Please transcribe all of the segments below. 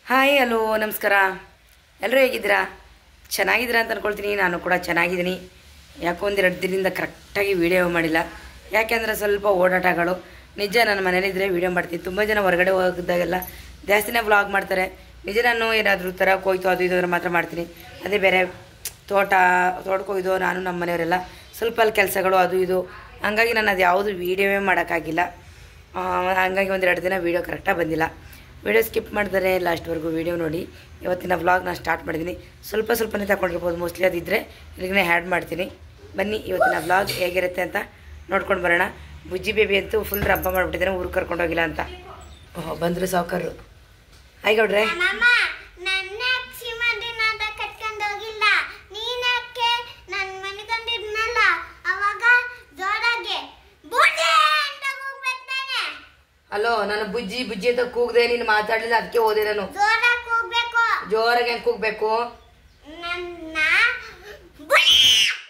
Hi hello ನಮಸ್ಕಾರ ಎಲ್ಲರೂ ಹೇಗಿದ್ದೀರಾ ಚೆನ್ನಾಗಿದ್ದೀರಾ ಅಂತ ಅನ್ಕೊಳ್ತೀನಿ ನಾನು ಕೂಡ ಚೆನ್ನಾಗಿದ್ದೀನಿ ಯಾಕೋ ಒಂದೆರಡು ದಿನದಿಂದ ಕರೆಕ್ಟಾಗಿ ವೀಡಿಯೋ ಮಾಡಿಲ್ಲ ಯಾಕೆಂದರೆ ಸ್ವಲ್ಪ ಓಡಾಟಗಳು ನಿಜ ನನ್ನ ಮನೇಲಿದ್ದರೆ ವೀಡಿಯೋ ಮಾಡ್ತೀನಿ ತುಂಬ ಜನ ಹೊರಗಡೆ ಹೋಗಿದ್ದಾಗೆಲ್ಲ ಜಾಸ್ತಿನೇ ವ್ಲಾಗ್ ಮಾಡ್ತಾರೆ ನಿಜ ನಾನು ಏನಾದರೂ ತರಕ್ಕೆ ಹೋಯ್ತು ಅದು ಇದು ಅಂದ್ರೆ ಮಾತ್ರ ಮಾಡ್ತೀನಿ ಅದೇ ಬೇರೆ ತೋಟ ತೋಟಕ್ಕೆ ಹೋಗಿದ್ದು ನಾನು ನಮ್ಮ ಮನೆಯವರೆಲ್ಲ ಸ್ವಲ್ಪ ಅಲ್ಲಿ ಕೆಲಸಗಳು ಅದು ಇದು ಹಂಗಾಗಿ ನಾನು ಅದು ಯಾವುದು ವೀಡಿಯೋವೇ ಮಾಡೋಕ್ಕಾಗಿಲ್ಲ ಆ, ಹಂಗಾಗಿ ಒಂದೆರಡು ದಿನ ವೀಡಿಯೋ ಕರೆಕ್ಟಾಗಿ ಬಂದಿಲ್ಲ ವೀಡಿಯೋ ಸ್ಕಿಪ್ ಮಾಡಿದರೆ ಲಾಸ್ಟ್ವರೆಗೂ ವೀಡಿಯೋ ನೋಡಿ ಇವತ್ತಿನ ವ್ಲಾಗ್ ನಾನು ಸ್ಟಾರ್ಟ್ ಮಾಡಿದ್ದೀನಿ ಸ್ವಲ್ಪ ಸ್ವಲ್ಪನೇ ತಗೊಂಡಿರ್ಬೋದು ಮೋಸ್ಟ್ಲಿ ಅದಿದ್ದರೆ ಇಲ್ಲಿಗೆ ಹ್ಯಾಡ್ ಮಾಡ್ತೀನಿ ಬನ್ನಿ ಇವತ್ತಿನ ವ್ಲಾಗ್ ಹೇಗಿರುತ್ತೆ ಅಂತ ನೋಡ್ಕೊಂಡು ಬರೋಣ ಬುಜ್ಜಿ ಬೇಬಿ ಅಂತೂ ಫುಲ್ ರಂಪ ಮಾಡಿಬಿಟ್ಟಿದ್ದಾನೆ ಊರಿಗೆ ಕರ್ಕೊಂಡೋಗಿಲ್ಲ ಅಂತ ಓಹ್ ಬಂದರು ಸಾವುಕಾರರು ಹಾಯ್ ಗೌಡ್ರೆ ಅಮ್ಮಮ್ಮ, ನನ್ನ ಕ್ಷಿಮದಿನಾದ ಕಟ್ಕೊಂಡ್ ಹೋಗಿಲ್ಲ ನೀನಕ್ಕೆ ನನ್ ಮನೆ ಕಂಡಿದ್ನಲ್ಲ ಅವಾಗ ಜೋರಾಗೆ ಬುಜ್ಜಿ ಅಂತ ಕೂಗ್ಬೇಕು ತಾನೆ ಹಲೋ ನಾನು ಬುಜ್ಜಿ ಬುಜ್ಜಿ ಅಂತ ಕೂಗ್ದೆ ನೀನು ಮಾತಾಡಲಿಲ್ಲ ಅದಕ್ಕೆ ಹೋದೆ ನಾನು ಜೋರಾಗಿ ಕೂಗ್ಬೇಕು ಜೋರಾಗಿ ಹೆಂಗೆ ಕೂಗಬೇಕು ನನ್ನ ಬುಜ್ಜಿ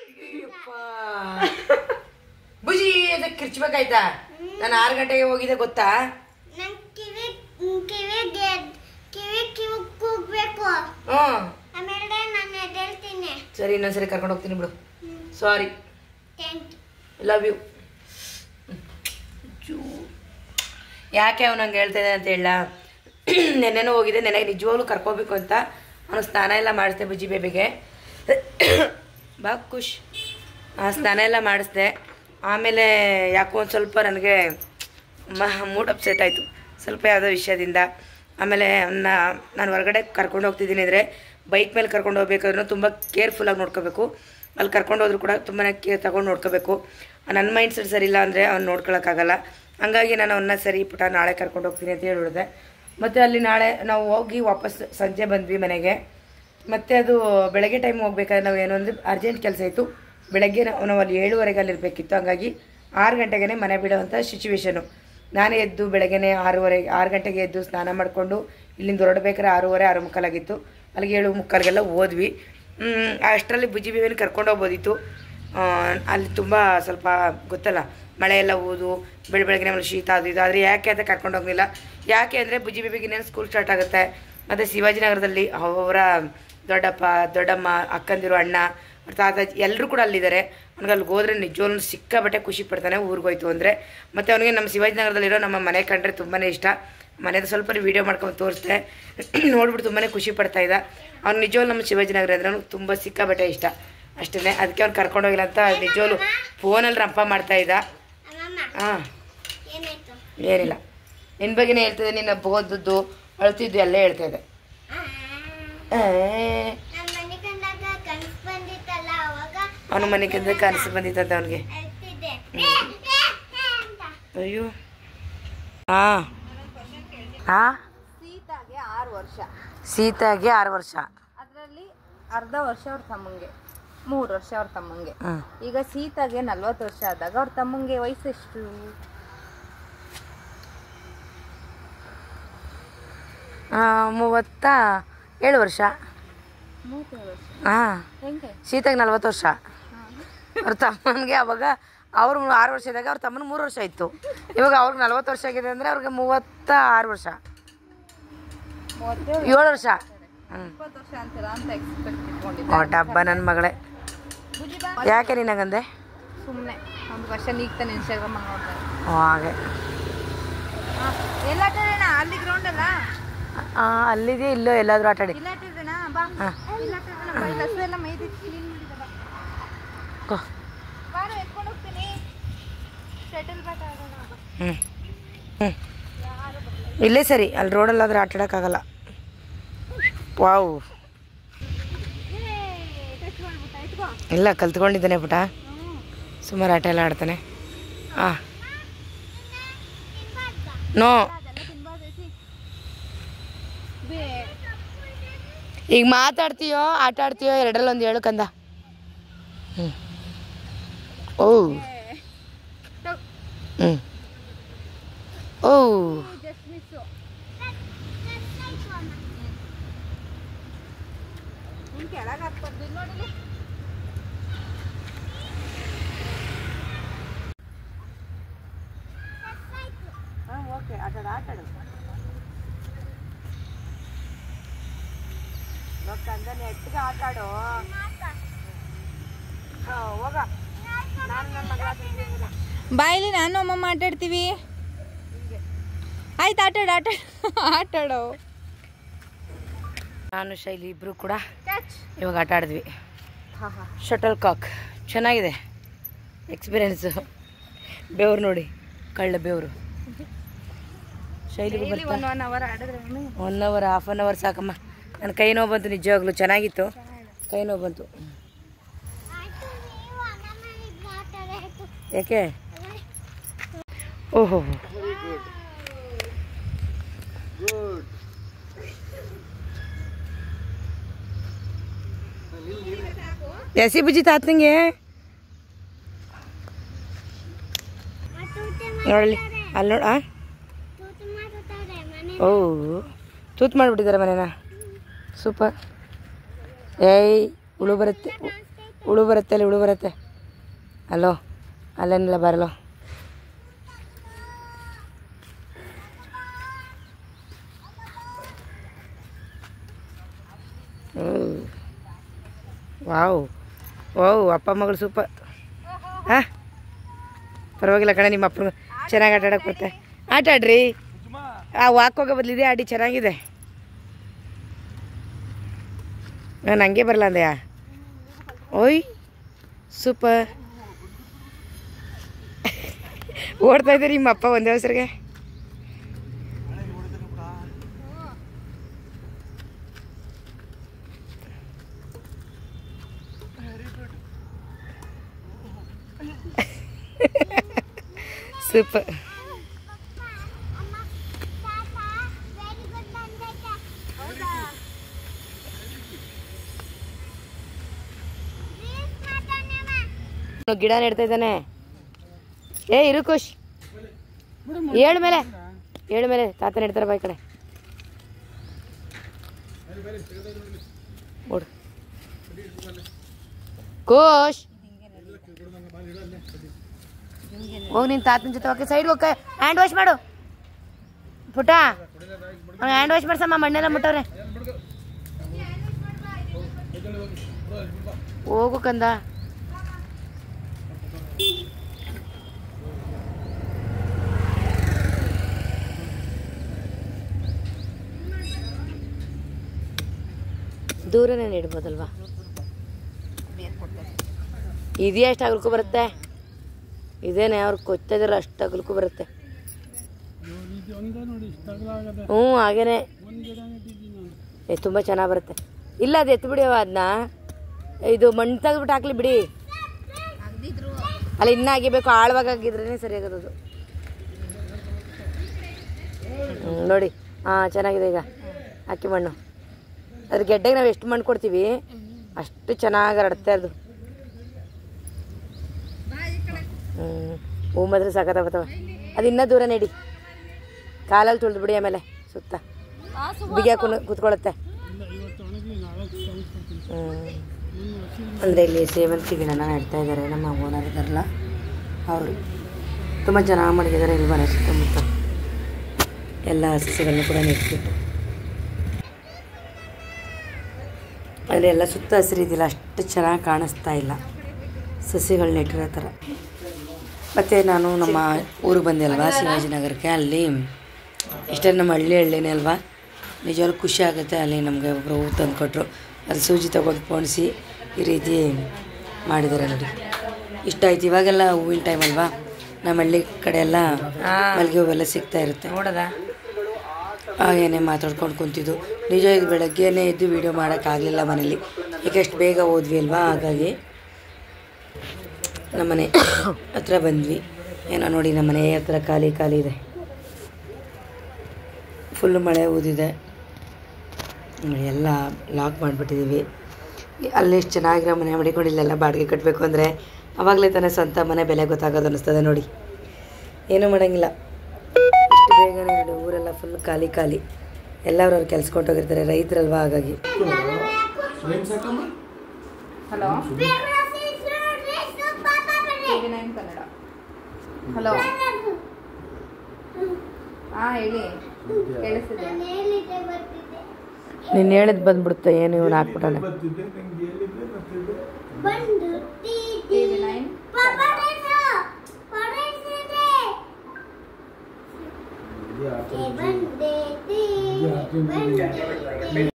ಬುಜ್ಜಿ ಅಂತ ಕಿರ್ಚ್ಬೇಕಾಯ್ತಾ ನಾನು ಆರು ಗಂಟೆಗೆ ಹೋಗಿದ್ದೆ ಗೊತ್ತಾ ನನ್ ಕಿವಿ ಕಿವಿಗೆ ಕಿವಿ ಕಿವಿ ಕೂಗ್ಬೇಕು ಹ್ಞೂ ಆಮೇಲೆ ನಾನು ಎದ್ದೇಳ್ತೀನಿ ಸರಿ ಇನ್ನೊಂದ್ಸರಿ ಕರ್ಕೊಂಡು ಹೋಗ್ತೀನಿ ಬಿಡು ಸಾರಿ ಥ್ಯಾಂಕ್ ಲವ್ ಯು ಯಾಕೆ ಅವ್ನು ಹಂಗೆ ಹೇಳ್ತಾ ಇದ್ದಾನೆ ಅಂತ ಹೇಳ ನೆನ್ನೆನೂ ಹೋಗಿದೆ ನೆನೆಗೆ ನಿಜವಾಗ್ಲೂ ಕರ್ಕೋಬೇಕು ಅಂತ ಅವನು ಸ್ನಾನ ಎಲ್ಲ ಮಾಡಿಸ್ದೆ ಬುಜ್ಜಿ ಬೇಬಿಗೆ ಬಾ ಖುಷ್ ಆ, ಸ್ನಾನ ಎಲ್ಲ ಮಾಡಿಸ್ದೆ ಆಮೇಲೆ ಯಾಕೋ ಒಂದು ಸ್ವಲ್ಪ ನನಗೆ ಮೂಡ್ ಅಪ್ಸೆಟ್ ಆಯಿತು ಸ್ವಲ್ಪ ಯಾವುದೋ ವಿಷಯದಿಂದ ಆಮೇಲೆ ಅವನ್ನ ನಾನು ಹೊರಗಡೆ ಕರ್ಕೊಂಡು ಹೋಗ್ತಿದ್ದೀನಿ ಅಂದರೆ ಬೈಕ್ ಮೇಲೆ ಕರ್ಕೊಂಡು ಹೋಗ್ಬೇಕಾದ್ರೂ ತುಂಬ ಕೇರ್ಫುಲ್ಲಾಗಿ ನೋಡ್ಕೋಬೇಕು ಅಲ್ಲಿ ಕರ್ಕೊಂಡು ಹೋದ್ರು ಕೂಡ ತುಂಬಾ ಕೇರ್ ತಗೊಂಡು ನೋಡ್ಕೋಬೇಕು ನನ್ನ ಮೈಂಡ್ ಸೆಟ್ ಸರಿ ಇಲ್ಲ ಅಂದರೆ ಅವ್ನು ನೋಡ್ಕೊಳಕ್ಕಾಗಲ್ಲ ಹಂಗಾಗಿ ನಾನು ಅವನ್ನ ಸರಿ ಪುಟ ನಾಳೆ ಕರ್ಕೊಂಡು ಹೋಗ್ತೀನಿ ಅಂತ ಹೇಳಿದೆ ಮತ್ತು ಅಲ್ಲಿ ನಾಳೆ ನಾವು ಹೋಗಿ ವಾಪಸ್ ಸಂಜೆ ಬಂದ್ವಿ ಮನೆಗೆ ಮತ್ತು ಅದು ಬೆಳಗ್ಗೆ ಟೈಮ್ ಹೋಗ್ಬೇಕಾದ್ರೆ ನಾವು ಏನೋ ಒಂದು ಅರ್ಜೆಂಟ್ ಕೆಲಸ ಇತ್ತು ಬೆಳಗ್ಗೆ ನಾವು ನಾವು ಅಲ್ಲಿ ಏಳುವರೆಗೆ ಅಲ್ಲಿ ಇರಬೇಕಿತ್ತು ಹಂಗಾಗಿ ಆರು ಗಂಟೆಗೆ ಮನೆ ಬಿಡುವಂಥ ಸಿಚುವೇಶನು ನಾನೇ ಎದ್ದು ಬೆಳಗ್ಗೆನೆ ಆರೂವರೆಗೆ ಆರು ಗಂಟೆಗೆ ಎದ್ದು ಸ್ನಾನ ಮಾಡಿಕೊಂಡು ಇಲ್ಲಿಂದ ಹೊರಡ್ಬೇಕಾದ್ರೆ ಆರೂವರೆ ಆರು ಮುಕ್ಕಾಲಾಗಿತ್ತು ಅಲ್ಲಿಗೆ ಏಳು ಮುಕ್ಕಾಲಿಗೆಲ್ಲ ಹೋದ್ವಿ ಹ್ಮ್, ಅಷ್ಟರಲ್ಲಿ ಬುಜ್ಜಿ ಬೇಬಿನ ಕರ್ಕೊಂಡು ಹೋಗ್ಬೋದಿತ್ತು ಆ, ಅಲ್ಲಿ ತುಂಬ ಸ್ವಲ್ಪ ಗೊತ್ತಲ್ಲ ಮಳೆ ಎಲ್ಲ ಊದು ಬೆಳ ಬೆಳಗ್ಗೆ ಆಮೇಲೆ ಶೀತ ಅದು ಇದು ಆದರೆ ಯಾಕೆ ಅಂತ ಕರ್ಕೊಂಡು ಹೋಗಿಲ್ಲ ಯಾಕೆ ಅಂದರೆ ಬುಜ್ಜಿ ಬೇಬಿಗೆ ಇನ್ನೇನು ಸ್ಕೂಲ್ ಸ್ಟಾರ್ಟ್ ಆಗುತ್ತೆ ಮತ್ತು ಶಿವಾಜಿನಗರದಲ್ಲಿ ಅವರ ದೊಡ್ಡಪ್ಪ ದೊಡ್ಡಮ್ಮ ಅಕ್ಕಂದಿರು ಅಣ್ಣ ಅವ್ರ ತಾತ ಎಲ್ಲರೂ ಕೂಡ ಅಲ್ಲಿದ್ದಾರೆ ಅವ್ನಿಗೆ ಅಲ್ಲಿಗೆ ಹೋದ್ರೆ ನಿಜವಾಗ್ಲೂ ಸಿಕ್ಕಾಬಟ್ಟೆ ಖುಷಿ ಪಡ್ತಾನೆ ಊರಿಗೆ ಹೋಯ್ತು ಅಂದರೆ ಮತ್ತು ಅವನಿಗೆ ನಮ್ಮ ಶಿವಾಜಿನಗರದಲ್ಲಿರೋ ನಮ್ಮ ಮನೆ ಕಂಡ್ರೆ ತುಂಬಾ ಇಷ್ಟ ಮನೆದು ಸ್ವಲ್ಪ ವೀಡಿಯೋ ಮಾಡ್ಕೊಂಡು ತೋರಿಸ್ದೆ ನೋಡ್ಬಿಟ್ಟು ತುಂಬಾ ಖುಷಿ ಪಡ್ತಾ ಇದ್ದ ಅವ್ನು ನಿಜವಾಗ್ಲೂ ನಮ್ಮ ಶಿವಾಜಿನಗರ ಅಂದರೆ ಅವ್ನಿಗೆ ತುಂಬ ಸಿಕ್ಕಾಬಟ್ಟೆ ಇಷ್ಟ ಅಷ್ಟೇ ಅದಕ್ಕೆ ಅವ್ನು ಕರ್ಕೊಂಡೋಗಿಲ್ಲ ಅಂತ ನಿಜವಾಗ್ಲೂ ಫೋನಲ್ಲಿ ರಂಪ ಮಾಡ್ತಾ ಇದ್ದ ಅಮ್ಮಮ್ಮ ಹಾಂ ಏನಾಯ್ತು ಏನಿಲ್ಲ ನಿನ್ನ ಬಗ್ಗೆನೇ ಹೇಳ್ತಿದ್ದೆ ನಿನ್ನ ಓದದ್ದು ಅಳ್ತಿದ್ದು ಎಲ್ಲ ಹೇಳ್ತಾ ಇದ್ದೆ ಆ, ನಮ್ ಮನೆ ಕಂಡಾಗ ಕನ್ಸ್ ಬಂದಿತ್ತಲ್ಲ ಅವಾಗ ಅವನ ಮನೆಗಿಂದ ಕನಸು ಬಂದಿತ್ತಂತ ಅವನಿಗೆ ಅಳ್ತಿದ್ದೆ ಏ, ಏ, ಏ ಅಂತ ಅಯ್ಯೋ ಹಾಂ ಹಾಂ ಸೀತಾಗೆ ಆರು ವರ್ಷ ಸೀತಾಗೆ ಆರು ವರ್ಷ ಅದರಲ್ಲಿ ಅರ್ಧ ವರ್ಷ ಅವ್ರ ತಮ್ಮಂಗೆ ಮೂರು ವರ್ಷ ಅವ್ರ ತಮ್ಮಂಗೆ ಹ್ಞೂ ಈಗ ಸೀತಾಗೆ ನಲ್ವತ್ತು ವರ್ಷ ಆದಾಗ ಅವ್ರ ತಮ್ಮಂಗೆ ವಯಸ್ಸೆಷ್ಟು ಮೂವತ್ತ ಏಳು ವರ್ಷ ಮೂವತ್ತೇಳು ವರ್ಷ ಹಾಂ ಹೆಂಗೆ ಸೀತಾಗೆ ನಲ್ವತ್ತು ವರ್ಷ ಅವ್ರ ತಮ್ಮನಿಗೆ ಅವಾಗ ಅವ್ರು ಆರು ವರ್ಷ ಇದ್ದಾಗ ಅವ್ರ ತಮ್ಮನ ಮೂರು ವರ್ಷ ಇತ್ತು ಇವಾಗ ಅವ್ರಿಗೆ ನಲ್ವತ್ತು ವರ್ಷ ಆಗಿದೆ ಅಂದರೆ ಅವ್ರಿಗೆ ಮೂವತ್ತ ಆರು ವರ್ಷ ಮೂವತ್ತೇಳು ಏಳು ವರ್ಷ ಹ್ಞೂ ಇಪ್ಪತ್ತು ವರ್ಷ ಅಂತೀರ ಅಂತ ಎಕ್ಸ್ಪೆಕ್ಟ್ ಇಟ್ಕೊಂಡಿದ್ದೆ ಡಬ್ಬ ನನ್ನ ಮಗಳೇ ಬುಜ್ಜಿ ಬಾ ಯಾಕೆ ನಿನಗಂದೆ ಸುಮ್ಮನೆ ಒಂದು ವರ್ಷ ನೀಗ್ತಾನೆ ಇನ್ಸ್ಟಾಗ್ರಾಮ್ ನೋಡ್ತಾರೆ ಓ ಹಾಗೆ ಎಲ್ಲ ಆಟಾಡೋಣ ಅಲ್ಲಿ ಗ್ರೌಂಡ್ ಅಲ್ಲ ಆ, ಅಲ್ಲಿದೆ ಇಲ್ಲೋ ಎಲ್ಲಾದರೂ ಆಟಾಡಿ ಇಲ್ಲ ಆಟಾಡೋಣ ಬಾ ಹಾಂ ಇಲ್ಲ ಆಟಾಡೋಣ ಬಾ ಇಲ್ಲಿ ಹಸು ಎಲ್ಲ ಮೈದಿ ಕ್ಲೀನ್ ಮಾಡಿದ ಬಾ ಕೋ ಬಾರು ಎತ್ಕೊಂಡು ಹೋಗ್ತೀನಿ ಶಟಲ್ ಬ್ಯಾಟ್ ಆಡೋಣ ಬಾ. ಹ್ಞೂ ಹ್ಞೂ ಇಲ್ಲೇ ಸರಿ ಅಲ್ಲಿ ರೋಡಲ್ಲಾದ್ರೆ ಆಟ ಆಡೋಕ್ಕಾಗಲ್ಲ ವಾವ್ ಏ, ಟಚ್ ಮಾಡ್ಬಿಟ್ಟ ಎತ್ಕೋ ಇಲ್ಲ ಕಲ್ತ್ಕೊಂಡಿದ್ದಾನೆ ಪುಟ ಸುಮಾರು ಆಟ ಎಲ್ಲ ಆಡ್ತಾನೆ ಹಾಂ ನೋ ಅದೆಲ್ಲ ತಿನ್ಬಾರ್ದು ಎಸಿ. ಬೇ ಈಗ ಮಾತಾಡ್ತೀಯೋ ಆಟ ಆಡ್ತೀಯೋ ಎರಡರಲ್ಲಿ ಒಂದು ಹೇಳು ಕಂದ ಹ್ಞೂ ಓ ತಗೋ. ಹ್ಞೂ ಓ ಜಸ್ಟ್ ಮಿಸ್ಸು ಹಿಂಗೆ ಕೆಳಗೆ ಹಾಕ್ಬಾರ್ದು ಇಲ್ಲಿ ನೋಡಿಲಿ ಹಾಂ ಓಕೆ ಆಟಾಡ ಆಟಾಡು ಕಂದ ನೆಟ್ಟಿಗೆ ಆಟ ಆಡು ಹಾ, ಹೋಗ ನಾನು ನನ್ನ ಮಗಳ ತಿಂದಿಲ್ಲ ಬಾಯಲ್ಲಿ ನಾನು ಅಮ್ಮ ಮಾತಾಡ್ತೀವಿ ಆಯ್ತು ಆಟಾಡು ಆಟ ಆಟಾಡೋ ನಾನು ಶೈಲಿ ಇಬ್ರು ಕೂಡ ಕ್ಯಾಚ್ ಇವಾಗ ಆಟ ಆಡಿದ್ವಿ ಹಾಂ ಹಾಂ ಶಟಲ್ ಕಾಕ್ ಚೆನ್ನಾಗಿದೆ ಎಕ್ಸ್ಪೀರಿಯನ್ಸು ಬೆವ್ರು ನೋಡಿ ಕಳ್ಳ ಬೆವರು ಶೈಲಿಗೂ ಡೈಲಿ ಬರ್ತಾ ಒನ್ ಒನ್ ಅವರ್ ಆಡಿದ್ರೆ mummy one hour half an hour ಸಾಕಮ್ಮ ನನ್ನ ಕೈ ನೋವು ಬಂತು ನಿಜವಾಗ್ಲೂ ಚೆನ್ನಾಗಿತ್ತು ಕೈ ನೋವು ಬಂತು ಆಯ್ತು ನೀವು ಅನ್ನ ಮಾಡಿದ್ರೆ ಆ ಥರ ಆಯ್ತು ಯಾಕೆ ಓಹೋ ಎಸಿ ಬುಜ್ಜಿ ತಾತನಿಗೆ ಆ ತೂತೆ ನೋಡಲಿ ಅಲ್ಲಿ ನೋಡ ತೂತು ಮಾಡುತ್ತಾರೆ ಮನೆ ಓ ತೂತ್ ಮಾಡಿಬಿಟ್ಟಿದ್ದಾರೆ ಮನೇನ ಸೂಪರ್ ಏಯ್ ಹುಳು ಬರುತ್ತೆ ಹುಳು ಬರುತ್ತೆ ಅಲ್ಲಿ ಹುಳು ಬರುತ್ತೆ ಅಲ್ಲೋ ಅಲ್ಲೇನಿಲ್ಲ ಬರಲೋ ಓ ವಾವ್ ವಾವ್ ಅಪ್ಪ ಮಗಳು ಸೂಪರ್ ಹಾಂ ಪರವಾಗಿಲ್ಲ ಕಣೆ ನಿಮ್ಮ ಅಪ್ಪನ ಚೆನ್ನಾಗಿ ಆಟ ಆಡಕ್ಕೆ ಬರುತ್ತೆ ಆಟ ಆಡ್ರಿ ಆ ವಾಕ್ ಹೋಗೋ ಬದಲಿದೆ ಆಡಿ ಚೆನ್ನಾಗಿದೆ ನಾನು ಹಂಗೆ ಬರಲ್ಲ ಅಂದೆಯಾ ಓಯ್ ಸೂಪರ್ ಓಡ್ತಾ ಇದ್ದೀರಿ ನಿಮ್ಮ ಅಪ್ಪ ಒಂದೇ ಹೆಸರಿಗೆ ಸೂಪರ್ ಅಮ್ಮ ತಾತ ವೆರಿ ಗುಡ್ ಬಂದೈತೆ ಹೌದಾ ಪ್ಲೀಸ್ ಮಾತಾಡಮ್ಮ ಗಿಡ ನೆಡ್ತಾ ಇದ್ದಾನೆ ಏ ಇರು ಖುಷ್ ಏಳು ಮೇಲೆ ಏಳು ಮೇಲೆ ತಾತ ನೆಡ್ತಾರೆ ಬಾ ಈ ಕಡೆ ಓಡು ಖುಷ್ ಹೋಗಿ ನಿನ್ ತಾತನ ಜೊತೆ ಓಕೆ ಸೈಡ್ ಹೋಗ ಹ್ಯಾಂಡ್ ವಾಶ್ ಮಾಡು ಪುಟ ಹ್ಯಾಂಡ್ ವಾಶ್ ಮಾಡ್ಸಮ್ಮ ಮಣ್ಣೆಲ್ಲ ಮುಟ್ಟವ್ರೆ ಹೋಗು ಕಂದ ದೂರನೇ ನೆಡ್ಬೋದಲ್ವಾ ಇದೆಯಾ ಎಷ್ಟು ಅಗಲ್ಕು ಬರುತ್ತೆ ಇದೇನೆ ಅವ್ರು ಕೊಚ್ಚದಿಲ್ಲ ಅಷ್ಟು ಅಗಲ್ಕು ಬರುತ್ತೆ ಹ್ಞೂ ಹಾಗೇನೆ ಏ ತುಂಬ ಚೆನ್ನಾಗಿ ಬರುತ್ತೆ ಇಲ್ಲ ಅದು ಎತ್ತು ಬಿಡಿ ಅದನ್ನ ಇದು ಮಣ್ಣು ತೆಗೆದ್ಬಿಟ್ಟು ಹಾಕ್ಲಿ ಬಿಡಿ ಅಲ್ಲ ಇನ್ನೂ ಆಗಿಬೇಕು ಆಳವಾಗಿ ಆಗಿದ್ರೇ ಸರಿಯಾಗದು ಅದು ಹ್ಮ್, ನೋಡಿ ಹಾಂ ಚೆನ್ನಾಗಿದೆ ಈಗ ಅಕ್ಕಿ ಮಣ್ಣು ಅದ್ರ ಗೆಡ್ಡೆಗೆ ನಾವು ಎಷ್ಟು ಮಣ್ಣು ಕೊಡ್ತೀವಿ ಅಷ್ಟು ಚೆನ್ನಾಗಿ ಹರಡ್ತಾ ಇರೋದು ಹ್ಞೂ ಹೂ ಮಾತ್ರ ಸಖತ್ತಾಗ್ತವ ಅದು ಇನ್ನೂ ದೂರ ನೆಡಿ ಕಾಲಲ್ಲಿ ತುಳಿದು ಬಿಡಿ ಆಮೇಲೆ ಸುತ್ತ ಬಿಗಿ ಹಾಕೊಂಡು ಕೂತ್ಕೊಳ್ಳುತ್ತೆ ಹ್ಞೂ ಅಂದರೆ ಇಲ್ಲಿ ಸೇವಂತಿ ಗಿಡನ ನೆಡ್ತಾ ಇದ್ದಾರೆ ನಮ್ಮ ಓನರ್ ಇದ್ದಾರಲ್ಲ ಅವರು ತುಂಬ ಚೆನ್ನಾಗಿ ಮಾಡಿದ್ದಾರೆ ಇಲ್ಲಿ ಮನೆ ಸುತ್ತಮುತ್ತ ಎಲ್ಲ ಸಸ್ಯಗಳನ್ನ ಕೂಡ ನೆಟ್ಬಿಟ್ಟು ಅಂದರೆ ಎಲ್ಲ ಸುತ್ತ ಹಸಿರಿದಿಲ್ಲ ಅಷ್ಟು ಚೆನ್ನಾಗಿ ಕಾಣಿಸ್ತಾ ಇಲ್ಲ ಸಸಿಗಳು ನೆಟ್ಟಿರೋ ಥರ ಮತ್ತು ನಾನು ನಮ್ಮ ಊರಿಗೆ ಬಂದೆ ಅಲ್ವಾ ಶಿವಾಜಿನಗರಕ್ಕೆ ಅಲ್ಲಿ ಇಷ್ಟೇ ನಮ್ಮ ಹಳ್ಳಿ ಹಳ್ಳಿನೇ ಅಲ್ವಾ ನಿಜವಾಗ್ಲೂ ಖುಷಿ ಆಗುತ್ತೆ ಅಲ್ಲಿ ನಮಗೆ ಒಬ್ಬರು ಹೂ ತಂದು ಕೊಟ್ಟರು ಅದು ಸೂಜಿ ತಗೊಂಡು ಪೋಣಿಸಿ ಈ ರೀತಿ ಮಾಡಿದ್ದಾರೆ ನೋಡಿ ಇಷ್ಟ ಆಯ್ತು ಇವಾಗೆಲ್ಲ ಹೂವಿನ ಟೈಮ್ ಅಲ್ವಾ ನಮ್ಮ ಹಳ್ಳಿ ಕಡೆ ಎಲ್ಲ ಮಲ್ಲಿಗೆ ಹೂವೆಲ್ಲ ಸಿಗ್ತಾ ಇರುತ್ತೆ ನೋಡೋದಾ ಹಾಗೇನೆ ಮಾತಾಡ್ಕೊಂಡು ಕುಂತಿದ್ದು ನಿಜ ಇದು ಬೆಳಗ್ಗೆನೇ ಎದ್ದು ವೀಡಿಯೋ ಮಾಡೋಕ್ಕಾಗಲಿಲ್ಲ ಮನೇಲಿ ಈಗ ಎಷ್ಟು ಬೇಗ ಹೋದ್ವಿ ಅಲ್ವಾ ಹಾಗಾಗಿ ನಮ್ಮನೆ ಹತ್ರ ಬಂದ್ವಿ ಏನೋ ನೋಡಿ ನಮ್ಮನೆ ಹತ್ರ ಖಾಲಿ ಖಾಲಿ ಇದೆ ಫುಲ್ ಮಳೆ ಊದಿದೆ ನೋಡಿ, ಎಲ್ಲ ಲಾಕ್ ಮಾಡಿಬಿಟ್ಟಿದ್ದೀವಿ ಅಲ್ಲಿ ಎಷ್ಟು ಚೆನ್ನಾಗಿರೋ ಮನೆ ಮಾಡಿಕೊಂಡು ಇಲ್ಲೆಲ್ಲ ಬಾಡಿಗೆ ಕಟ್ಟಬೇಕು ಅಂದರೆ ಅವಾಗಲೇ ತಾನೇ ಸ್ವಂತ ಮನೆ ಬೆಲೆ ಗೊತ್ತಾಗೋದು ಅನ್ನಿಸ್ತದೆ ನೋಡಿ ಏನೂ ಮಾಡೋಂಗಿಲ್ಲ ಇಷ್ಟು ಬೇಗನೆ ನೋಡಿ ಊರೆಲ್ಲ ಫುಲ್ ಖಾಲಿ ಖಾಲಿ ಎಲ್ಲರೂ ಅವ್ರು ಕೆಲ್ಸಕ್ಕೆ ಹೊಂಟೋಗಿರ್ತಾರೆ ರೈತರಲ್ವಾ ಹಾಗಾಗಿ hello TV nine Kannada hello ಹಾಂ ಹೇಳಿ ಕೇಳಿಸ್ತಿದೆ ಹೇಳಿದ್ದೆ ಬರ್ತಿದ್ದೆ ನೀನು ಹೇಳಿದ್ ಬಂದ್ಬಿಡುತ್ತೆ ಏನು ಇವನು ಹಾಕ್ಬಿಟ್ಟಾನೆ ಬರ್ತಿದ್ದೆ ನಂಗೆ ಹೇಳಿದ್ದೆ ಬರ್ತಿದ್ದೆ ಬಂದು ಟಿ ವಿ ನೈನ್ ಇದು ಆ ಥರ ಬಂದೆ ಇದು ಆ ಥರ ಬಂದೆ